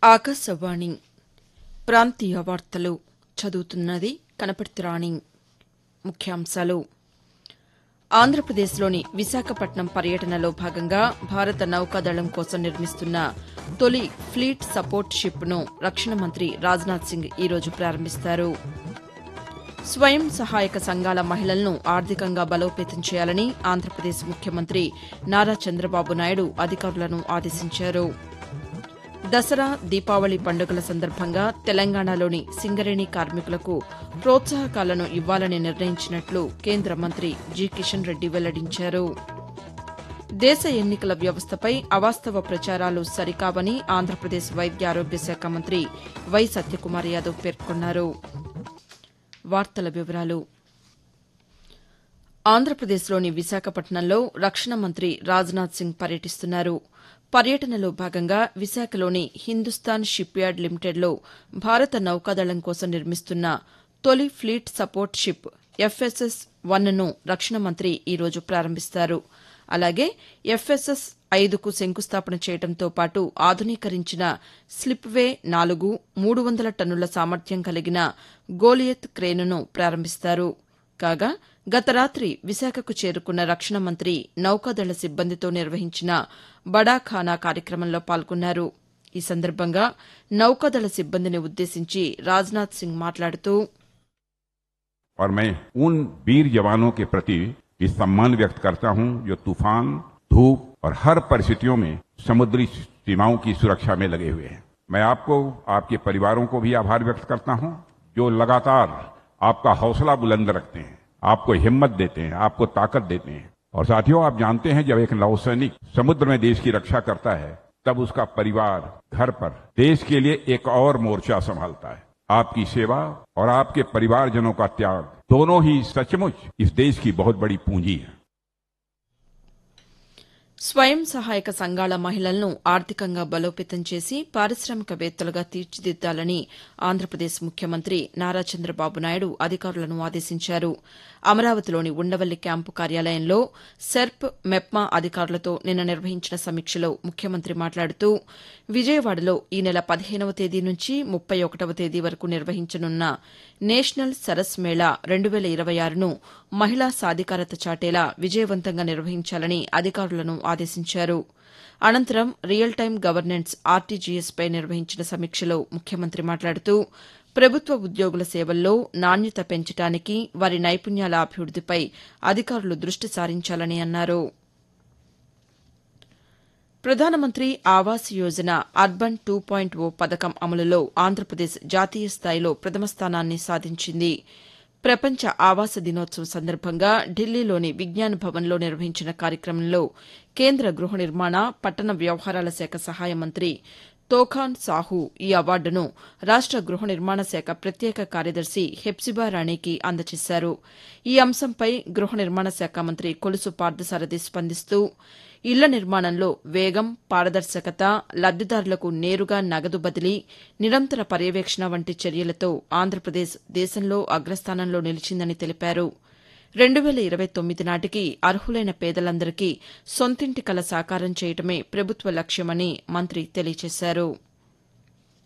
ఆకాశవాణి ప్రాంతీయ వార్తలు చదువుతున్నది కనపర్తి రాణి ముఖ్యాంశాలు ఆంధ్రప్రదేశ్లోని విశాఖపట్నం పర్యటనలో భాగంగా భారత నౌకాదళం కోసం నిర్మిస్తున్న తొలి ఫ్లీట్ సపోర్ట్ షిప్ను రక్షణ మంత్రి రాజ్నాథ్ సింగ్ ఈరోజు ప్రారంభిస్తారు స్వయం సహాయక సంఘాల మహిళలను ఆర్థికంగా బలోపేతం చేయాలని ఆంధ్రప్రదేశ్ ముఖ్యమంత్రి నారా చంద్రబాబు నాయుడు అధికారులను ఆదేశించారు దసరా దీపావళి పండుగల సందర్భంగా తెలంగాణలోని సింగరేణి కార్మికులకు ప్రోత్సాహకాలను ఇవ్వాలని నిర్ణయించినట్లు కేంద్ర మంత్రి జి కిషన్ రెడ్డి వెల్లడించారు దేశ ఎన్నికల వ్యవస్థపై అవాస్తవ ప్రచారాలు సరికావని ఆంధ్రప్రదేశ్ వైద్య ఆరోగ్య శాఖ మంత్రి వై సత్యకుమార్ యాదవ్ పేర్కొన్నారు వార్తల వివరాలు ఆంధ్రప్రదేశ్లోని విశాఖపట్నంలో రక్షణ మంత్రి రాజ్నాథ్ సింగ్ పర్యటిస్తున్నారు పర్యటనలో భాగంగా విశాఖలోని హిందుస్థాన్ షిప్ యార్డ్ లిమిటెడ్లో భారత నౌకాదళం కోసం నిర్మిస్తున్న తొలి ఫ్లీట్ సపోర్ట్ షిప్ ఎఫ్ఎస్ఎస్ వన్ను రక్షణ మంత్రి ఈరోజు ప్రారంభిస్తారు అలాగే ఎఫ్ఎస్ఎస్ ఐదుకు శంకుస్థాపన చేయడంతో పాటు ఆధునీకరించిన స్లిప్వే నాలుగు మూడు వందల టన్నుల సామర్థ్యం కలిగిన గోలియత్ క్రేనును ప్రారంభిస్తారు కాగా గత రాతి విశాఖకు చేరుకున్న రక్షణ మంత్రి నౌకాదళ సిబ్బందితో నిర్వహించిన బడాఖానా కార్యక్రమంలో పాల్గొన్నారు ఈ సందర్భంగా నౌకాదళ సిబ్బందిని ఉద్దేశించి రాజ్నాథ్ సింగ్ మాట్లాడుతూ और मैं उन वीर जवानों के प्रति भी सम्मान व्यक्त करता हूं जो तूफान धूप और हर परिस्थितियों में समुद्री सीमाओं की सुरक्षा में लगे हुए हैं मैं आपको आपके परिवारों को भी आभार व्यक्त करता हूं जो लगातार आपका हौसला बुलंद रखते हैं आपको हिम्मत देते हैं आपको ताकत देते हैं और साथियों आप जानते हैं जब एक नौसैनिक समुद्र में देश की रक्षा करता है तब उसका परिवार घर पर देश के लिए एक और मोर्चा संभालता है आपकी सेवा और आपके परिवारजनों का त्याग दोनों ही सचमुच इस देश की बहुत बड़ी पूंजी है స్వయం సహాయక సంఘాల మహిళలను ఆర్థికంగా బలోపేతం చేసి పారిశ్రామికవేత్తలుగా తీర్చిదిద్దాలని ఆంధ్రప్రదేశ్ ముఖ్యమంత్రి నారా చంద్రబాబు నాయుడు అధికారులను ఆదేశించారు అమరావతిలోని ఉండవల్లి క్యాంపు కార్యాలయంలో సెర్ప్ మెప్మా అధికారులతో నిన్న నిర్వహించిన సమీక్షలో ముఖ్యమంత్రి మాట్లాడుతూ విజయవాడలో ఈ నెల పదిహేనవ తేదీ నుంచి ముప్పై ఒకటవ తేదీ వరకు నిర్వహించనున్న నేషనల్ సరస్ మేళా రెండు వేల ఇరవై ఆరును మహిళా సాధికారత చాటేలా విజయవంతంగా నిర్వహించాలని అధికారులను ఆదేశించారు అనంతరం రియల్ టైం గవర్నెన్స్ ఆర్టీజీఎస్పై నిర్వహించిన సమీక్షలో ముఖ్యమంత్రి మాట్లాడుతూ ప్రభుత్వ ఉద్యోగుల సేవల్లో నాణ్యత పెంచడానికి వారి నైపుణ్యాల అభివృద్దిపై అధికారులు దృష్టి సారించాలని అన్నారు Pradhan Mantri Awas Yojana urban two point O పథకం అమలులో ఆంధ్రప్రదేశ్ జాతీయ స్థాయిలో ప్రథమ స్థానాన్ని సాధించింది ప్రపంచ ఆవాస దినోత్సవం సందర్భంగా ఢిల్లీలోని విజ్ఞాన్ భవన్లో నిర్వహించిన కార్యక్రమంలో కేంద్ర గృహ నిర్మాణ పట్టణ వ్యవహారాల శాఖ సహాయ మంత్రి తోఖాన్ సాహు ఈ అవార్డును రాష్ట గృహ నిర్మాణ శాఖ ప్రత్యేక కార్యదర్శి హెప్సిబా రాణికి అందజేశారు ఈ అంశంపై గృహ నిర్మాణ శాఖ మంత్రి కొలుసు పార్థసారథి స్పందిస్తూ ఇళ్ల నిర్మాణంలో వేగం పారదర్శకత లబ్దిదారులకు నేరుగా నగదు బదిలీ నిరంతర పర్యవేక్షణ వంటి చర్యలతో ఆంధ్రప్రదేశ్ దేశంలో అగ్రస్థానంలో నిలిచిందని తెలిపారు రెండు వేల ఇరవై తొమ్మిది నాటికి అర్హులైన పేదలందరికీ సొంతింటి కల సాకారం చేయటమే ప్రభుత్వ లక్ష్యమని మంత్రి తెలియజేశారు